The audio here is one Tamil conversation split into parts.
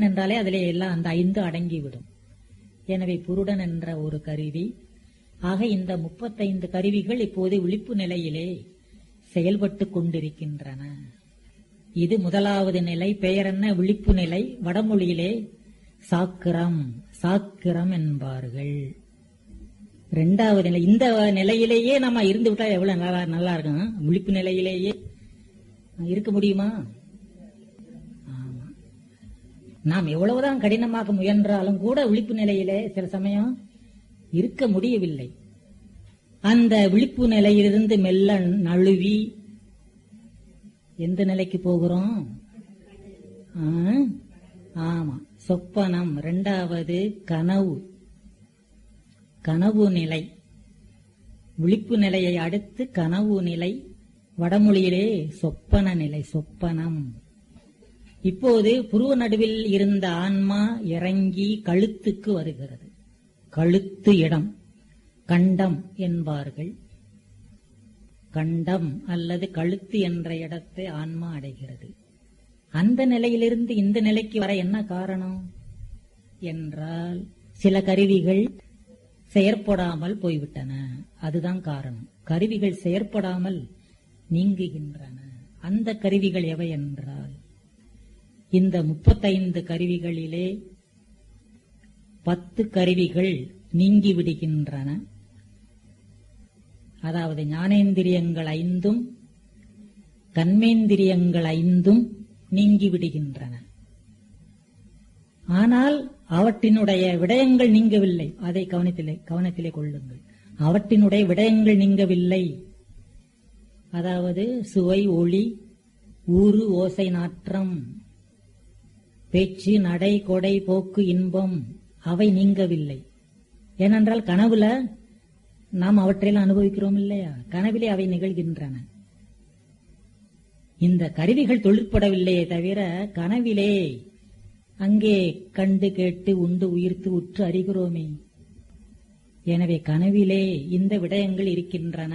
புருடன் என்றாலே அதிலே எல்லாம் அந்த ஐந்து அடங்கிவிடும் எனவே புருடன் என்ற ஒரு கருவி ஆக இந்த முப்பத்தைந்து கருவிகள் இப்போது விழிப்பு நிலையிலே செயல்பட்டு கொண்டிருக்கின்றன இது முதலாவது நிலை பெயர் என்ன விழிப்பு நிலை வடமொழியிலே சாக்கிரம் சாக்கிரம் என்பார்கள் இரண்டாவது நிலை இந்த நிலையிலேயே நம்ம இருந்து விட்டா எவ்வளவு நல்லா நல்லா இருக்கும் விழிப்பு நிலையிலேயே இருக்க முடியுமா ஆமா நாம் எவ்வளவுதான் கடினமாக முயன்றாலும் கூட விழிப்பு நிலையிலே சில சமயம் இருக்க முடியவில்லை அந்த விழிப்பு நிலையிலிருந்து மெல்ல நழுவி எந்த நிலைக்கு போகிறோம் ஆ? ஆமா சொப்பனம் இரண்டாவது கனவு கனவு நிலை விழிப்பு நிலையை அடுத்து கனவு நிலை வடமொழியிலே சொப்பன நிலை சொப்பனம் இப்போது புருவ நடுவில் இருந்த ஆன்மா இறங்கி கழுத்துக்கு வருகிறது கழுத்து இடம் கண்டம் என்பார்கள் கண்டம் அல்லது கழுத்து என்ற இடத்தை ஆன்மா அடைகிறது அந்த நிலையிலிருந்து இந்த நிலைக்கு வர என்ன காரணம் என்றால் சில கருவிகள் செயற்படாமல் போய்விட்டன அதுதான் காரணம் கருவிகள் செயற்படாமல் நீங்குகின்றன அந்த கருவிகள் எவை என்றால் இந்த முப்பத்தைந்து கருவிகளிலே பத்து கருவிகள் நீங்கி விடுகின்றன அதாவது ஞானேந்திரியங்கள் ஐந்தும் கண்மேந்திரியங்கள் ஐந்தும் நீங்கி விடுகின்றன ஆனால் அவற்றினுடைய விடயங்கள் நீங்கவில்லை அதை கவனத்திலே கவனத்திலே கொள்ளுங்கள் அவற்றினுடைய விடயங்கள் நீங்கவில்லை அதாவது சுவை ஒளி ஊறு ஓசை நாற்றம் பேச்சு நடை கொடை போக்கு இன்பம் அவை நீங்கவில்லை ஏனென்றால் கனவுல நாம் அவற்றையெல்லாம் அனுபவிக்கிறோம் இல்லையா கனவிலே அவை நிகழ்கின்றன இந்த கருவிகள் தொழிற்படவில்லையே தவிர கனவிலே அங்கே கண்டு கேட்டு உண்டு உயிர்த்து உற்று அறிகிறோமே எனவே கனவிலே இந்த விடயங்கள் இருக்கின்றன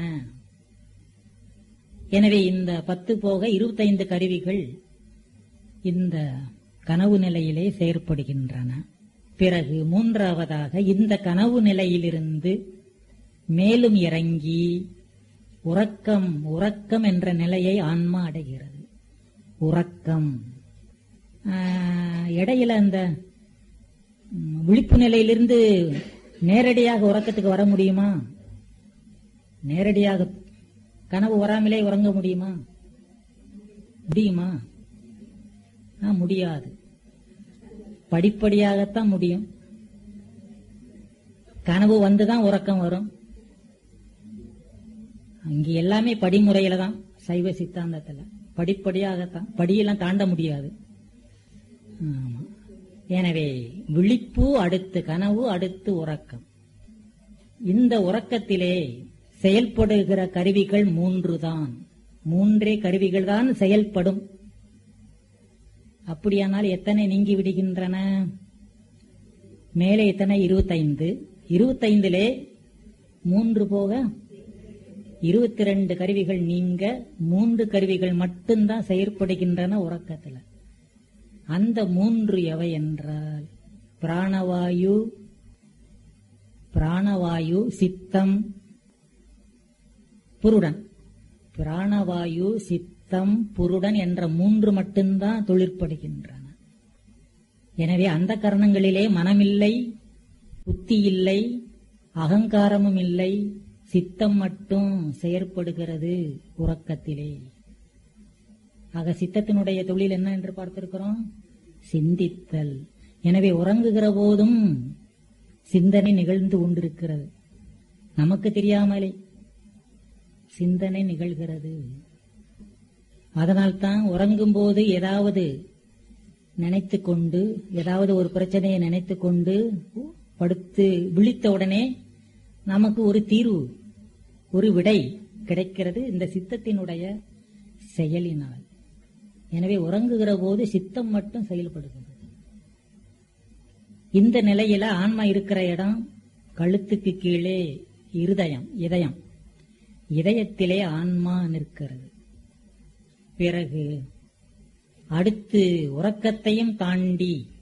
எனவே இந்த பத்து போக இருபத்தைந்து கருவிகள் இந்த கனவு நிலையிலே செயற்படுகின்றன பிறகு மூன்றாவதாக இந்த கனவு நிலையிலிருந்து மேலும் இறங்கி உறக்கம் உறக்கம் என்ற நிலையை ஆன்மா அடைகிறது உறக்கம் ஆஹ், இடையில அந்த ம், விழிப்பு நிலையிலிருந்து நேரடியாக உறக்கத்துக்கு வர முடியுமா நேரடியாக கனவு வராமலே உறங்க முடியுமா முடியுமா ஆ, முடியாது படிப்படியாகத்தான் முடியும் கனவு வந்துதான் உறக்கம் வரும் அங்க எல்லாமே படிமுறையில தான் சைவ சித்தாந்தத்துல படிப்படியாகத்தான் படியெல்லாம் தாண்ட முடியாது ஆமா. எனவே விழிப்பு அடுத்து கனவு அடுத்து உறக்கம் இந்த உறக்கத்திலே செயல்படுகிற கருவிகள் மூன்று தான் மூன்றே கருவிகள் தான் செயல்படும் அப்படியானால் எத்தனை நீங்கி விடுகின்றன மேலே எத்தனை இருபத்தைந்து இருபத்தைந்திலே மூன்று போக இருபத்தி ரெண்டு கருவிகள் நீங்க மூன்று கருவிகள் மட்டும்தான் செயற்படுகின்றன உறக்கத்துல அந்த மூன்று எவை என்றால் பிராணவாயு பிராணவாயு சித்தம் புருடன் பிராணவாயு சித்தம் புருடன் என்ற மூன்று மட்டும்தான் தொழிற்படுகின்றன எனவே அந்த கரணங்களிலே மனமில்லை புத்தி இல்லை அகங்காரமும் இல்லை சித்தம் மட்டும் செயற்படுகிறது உறக்கத்திலே ஆக சித்தத்தினுடைய தொழில் என்ன என்று பார்த்திருக்கிறோம் சிந்தித்தல் எனவே உறங்குகிற போதும் சிந்தனை நிகழ்ந்து கொண்டிருக்கிறது நமக்கு தெரியாமலே சிந்தனை நிகழ்கிறது அதனால்தான் உறங்கும் போது ஏதாவது நினைத்து கொண்டு ஏதாவது ஒரு பிரச்சனையை நினைத்து கொண்டு படுத்து விழித்த உடனே நமக்கு ஒரு தீர்வு ஒரு விடை கிடைக்கிறது இந்த சித்தத்தினுடைய செயலினால் எனவே உறங்குகிற போது சித்தம் மட்டும் செயல்படுகிறது இந்த நிலையில ஆன்மா இருக்கிற இடம் கழுத்துக்கு கீழே இருதயம் இதயம் இதயத்திலே ஆன்மா நிற்கிறது பிறகு அடுத்து உறக்கத்தையும் தாண்டி